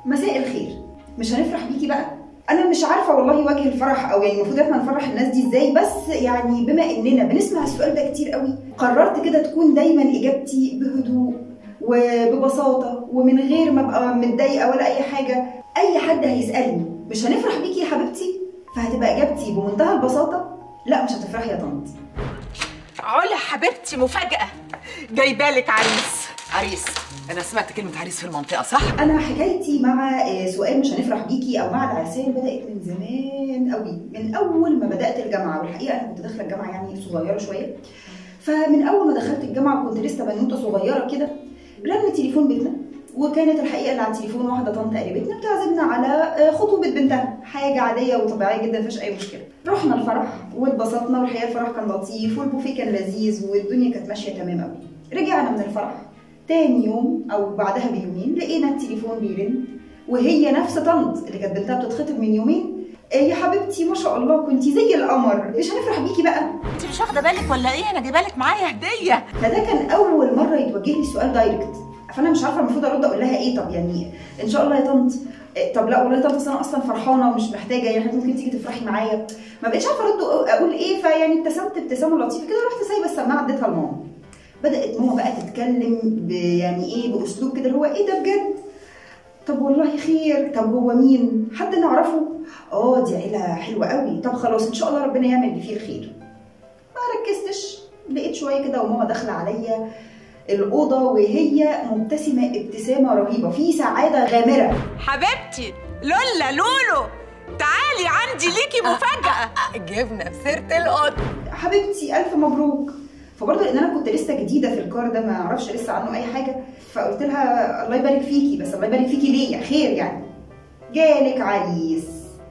مساء الخير مش هنفرح بيكي بقى انا مش عارفه والله وجه الفرح او يعني المفروض احنا نفرح الناس دي ازاي بس يعني بما اننا بنسمع السؤال ده كتير قوي قررت كده تكون دايما اجابتي بهدوء وببساطه ومن غير ما ابقى متضايقه ولا اي حاجه اي حد هيسالني مش هنفرح بيكي يا حبيبتي فهتبقى اجابتي بمنتهى البساطه لا مش هتفرحي يا طنط علا حبيبتي مفاجأة جايبالك عريس عريس انا سمعت كلمه عريس في المنطقه صح انا حكايتي مع آه، سؤال مش هنفرح بيكي او مع العرسان بدات من زمان قوي من اول ما بدات الجامعه والحقيقه انا كنت داخله الجامعه يعني صغيره شويه فمن اول ما دخلت الجامعه كنت لسه بنوته صغيره كده رن تليفون بيتنا وكانت الحقيقه اللي على التليفون واحده طنط قريبتنا بتعزمنا على آه، خطوبه بنتها حاجه عاديه وطبيعيه جدا مفيش اي مشكله رحنا الفرح واتبسطنا والحقيقه الفرح كان لطيف والبوفيه كان لذيذ والدنيا كانت ماشيه تمام قوي رجعنا من الفرح تاني يوم او بعدها بيومين لقينا التليفون بيرن وهي نفس طنط اللي كانت بنتها بتتخطب من يومين إيه يا حبيبتي ما شاء الله كنتي زي القمر مش هنفرح بيكي بقى انت مش واخدة بالك ولا ايه انا جايبالك معايا هدية فده كان اول مره يتوجه لي السؤال دايركت فانا مش عارفه المفروض ارد اقول لها ايه طب يعني ان شاء الله يا طنط إيه، طب لا والله يا طنط أصل انا اصلا فرحانه ومش محتاجه يعني حضرتك ممكن تيجي تفرحي معايا ما بقتش عارفه ارد اقول ايه فيعني ابتسمت ابتسامه لطيفه كده رحت سايبه السماعه اديتها لماما بدات ماما بقى تتكلم ب- يعني ايه باسلوب كده اللي هو ايه ده بجد طب والله خير طب هو مين حد نعرفه اه دي عيله حلوه قوي طب خلاص ان شاء الله ربنا يعمل اللي فيه الخير ما ركزتش لقيت شويه كده وماما داخله عليا الاوضه وهي مبتسمه ابتسامه رهيبه في سعاده غامره حبيبتي لولا لولو تعالي عندي ليكي مفاجأة جبنا في سيره القط حبيبتي الف مبروك فبرضه لان انا كنت لسه جديده في الكار ده ما اعرفش لسه عنه اي حاجه فقلت لها الله يبارك فيكي بس الله يبارك فيكي ليه خير يعني جالك عريس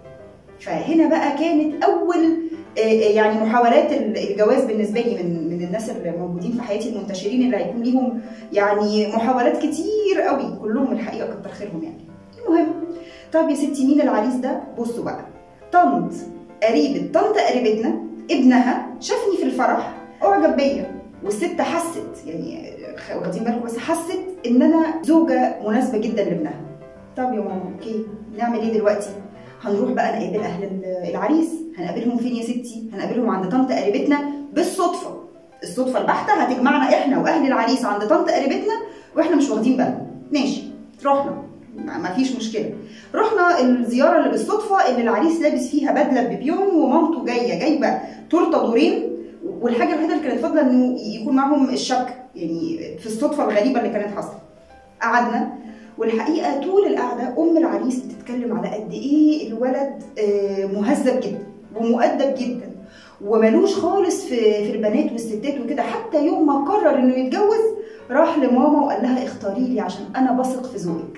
فهنا بقى كانت اول آه، آه، يعني محاولات ال- الجواز بالنسبه لي من من الناس اللي موجودين في حياتي المنتشرين اللي هيكون ليهم يعني محاولات كتير قوي كلهم الحقيقه كتر خيرهم يعني المهم طب يا ستي مين العريس ده بصوا بقى طنط قريبه طنط قريبتنا ابنها شافني في الفرح اعجب بيا والست حست يعني خ- واخدين بالكم بس حست ان انا زوجه مناسبه جدا لابنها طب يا ماما اوكي نعمل ايه دلوقتي هنروح بقى نقابل اهل ال- العريس هنقابلهم فين يا ستي هنقابلهم عند طنط قريبتنا بالصدفه الصدفه البحته هتجمعنا احنا واهل العريس عند طنط قريبتنا واحنا مش واخدين بالنا ماشي رحنا ما ما فيش مشكله رحنا الزياره اللي بالصدفه اللي العريس لابس فيها بدله ببيون ومامته جايه جايبه تورته دورين والحاجه الوحيده اللي كانت فاضله انه يكون معاهم الشبكه يعني في الصدفه الغريبه اللي كانت حاصله قعدنا والحقيقه طول القعده ام العريس بتتكلم على قد ايه الولد آه، مهذب جدا ومؤدب جدا وملوش خالص في في البنات والستات وكده حتى يوم ما قرر انه يتجوز راح لماما وقال لها اختاري لي عشان انا بثق في ذوقك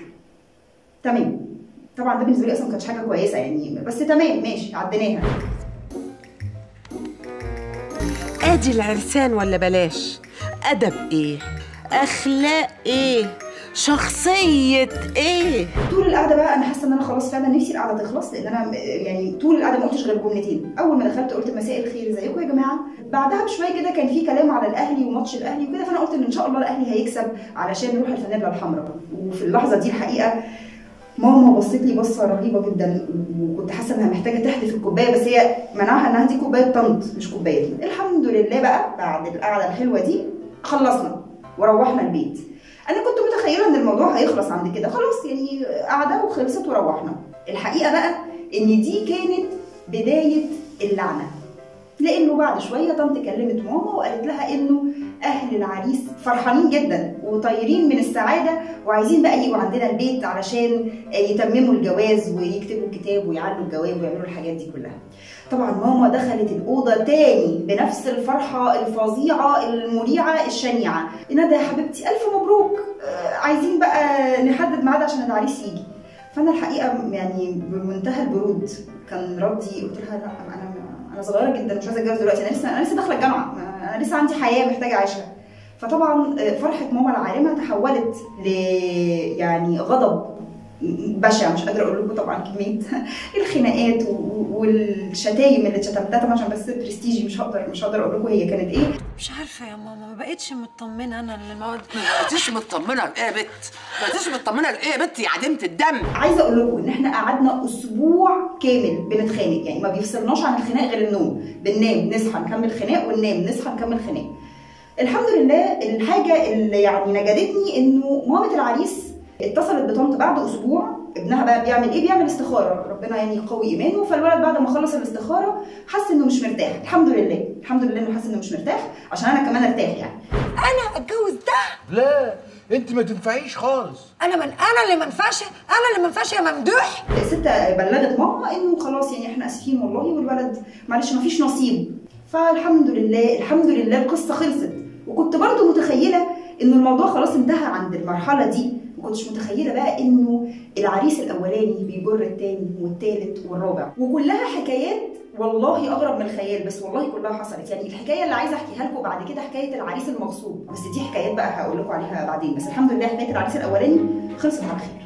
تمام طبعا ده بالنسبه لي اصلا ما كانتش حاجه كويسه يعني بس تمام ماشي عديناها ادي العرسان ولا بلاش ادب ايه اخلاق ايه شخصية ايه طول القعده بقى انا حاسه ان انا خلاص فعلا نفسي القعده تخلص لان انا م- يعني طول القعده ما قلتش غير جملتين اول ما دخلت قلت مساء الخير ازيكم يا جماعه بعدها بشويه كده كان في كلام على الاهلي وماتش الاهلي وكده فانا قلت ان ان شاء الله الاهلي هيكسب علشان نروح الفانيلا الحمراء وفي اللحظه دي الحقيقه ماما بصت لي بصه رهيبه جدا وكنت حاسه انها محتاجه تحدف الكوبايه بس هي منعها انها دي كوبايه طنط مش كوبايتي الحمد لله بقى بعد القعده الحلوه دي خلصنا وروحنا البيت انا كنت متخيله ان الموضوع هيخلص عند كده خلاص يعني قعده وخلصت وروحنا الحقيقه بقى ان دي كانت بدايه اللعنه لانه بعد شويه طنط كلمت ماما وقالت لها انه اهل العريس فرحانين جدا وطايرين من السعاده وعايزين بقى يجوا عندنا البيت علشان يتمموا الجواز ويكتبوا الكتاب ويعلوا الجواب ويعملوا الحاجات دي كلها طبعا ماما دخلت الاوضه تاني بنفس الفرحه الفظيعه المريعه الشنيعه ندى يا حبيبتي الف مبروك آه، عايزين بقى نحدد ميعاد عشان العريس يجي فانا الحقيقه يعني بمنتهى البرود كان ردي قلت لها لا انا انا صغيره جدا مش عايزه اتجوز دلوقتي انا لسه انا لسه داخله الجامعه انا لسه عندي حياه محتاجه اعيشها فطبعا آه، فرحه ماما العارمه تحولت ل يعني غضب بشع مش قادره اقول لكم طبعا كميه الخناقات و- والشتايم اللي اتشتمتها طبعا عشان بس برستيجي مش هقدر مش هقدر اقول لكم هي كانت ايه مش عارفه يا ماما ما بقتش مطمنه انا للمواد ما بقيتيش مطمنه لايه يا بت ما بقيتيش مطمنه لايه يا بت يا عديمه الدم عايزه اقول لكم ان احنا قعدنا اسبوع كامل بنتخانق يعني ما بيفصلناش عن الخناق غير النوم بننام نصحى نكمل خناق وننام نصحى نكمل خناق الحمد لله الحاجه اللي يعني نجدتني انه مامه العريس اتصلت بطنط بعد اسبوع ابنها بقى بيعمل ايه بيعمل استخاره ربنا يعني يقوي ايمانه فالولد بعد ما خلص الاستخاره حس انه مش مرتاح الحمد لله الحمد لله انه حس انه مش مرتاح عشان انا كمان ارتاح يعني انا اتجوز ده لا انت ما تنفعيش خالص انا من انا اللي منفعش انا اللي منفعش يا ممدوح الست بلغت ماما انه خلاص يعني احنا اسفين والله والولد معلش ما فيش نصيب فالحمد لله الحمد لله القصه خلصت وكنت برضو متخيله انه الموضوع خلاص انتهى عند المرحله دي ما كنتش متخيله بقى انه العريس الاولاني بيجر التاني والتالت والرابع وكلها حكايات والله اغرب من الخيال بس والله كلها حصلت يعني الحكايه اللي عايزه احكيها لكم بعد كده حكايه العريس المغصوب بس دي حكايات بقى هقول لكم عليها بعدين بس الحمد لله حكايه العريس الاولاني خلصت على خير